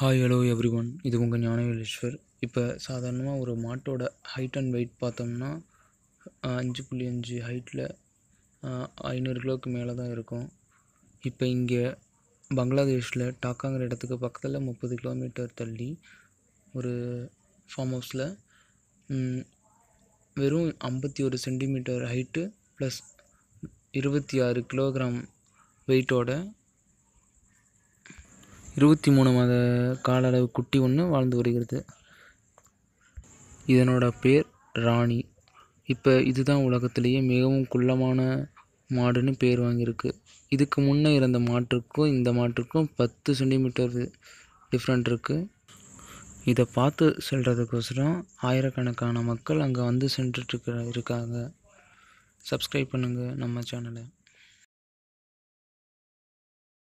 hi hello every one இது உங்கள் ஞானவேலேஸ்வர் இப்போ சாதாரணமாக ஒரு மாட்டோட ஹைட் அண்ட் வெயிட் பார்த்தோம்னா அஹ், அஞ்சு புள்ளி அஞ்சு ஹைட்டில் ஐநூறு கிலோவுக்கு மேலே தான் இருக்கும் இப்போ இங்கே பங்களாதேஷில் டாக்காங்கிற இடத்துக்கு பக்கத்தில் முப்பது கிலோமீட்டர் தள்ளி ஒரு ஃபார்ம் ஹவுஸில் வெறும் ஐம்பத்தி ஒரு சென்டிமீட்டர் ஹைட்டு ப்ளஸ் இருபத்தி ஆறு கிலோகிராம் வெயிட்டோட இருபத்தி மூணு மாத கால அளவு குட்டி ஒன்று வாழ்ந்து வருகிறது இதனோட பேர் ராணி இப்போ இதுதான் உலகத்திலேயே மிகவும் குள்ளமான மாடுன்னு பேர் வாங்கியிருக்கு இதுக்கு முன்னே இருந்த மாட்டுக்கும் இந்த மாட்டுக்கும் பத்து சென்டிமீட்டர் டிஃப்ரெண்ட் இருக்குது இதை பார்த்து செல்றதுக்கோசரம் ஆயிரக்கணக்கான மக்கள் அங்கே வந்து சென்றுட்டு இருக்காங்க சப்ஸ்கிரைப் பண்ணுங்கள் நம்ம சேனலை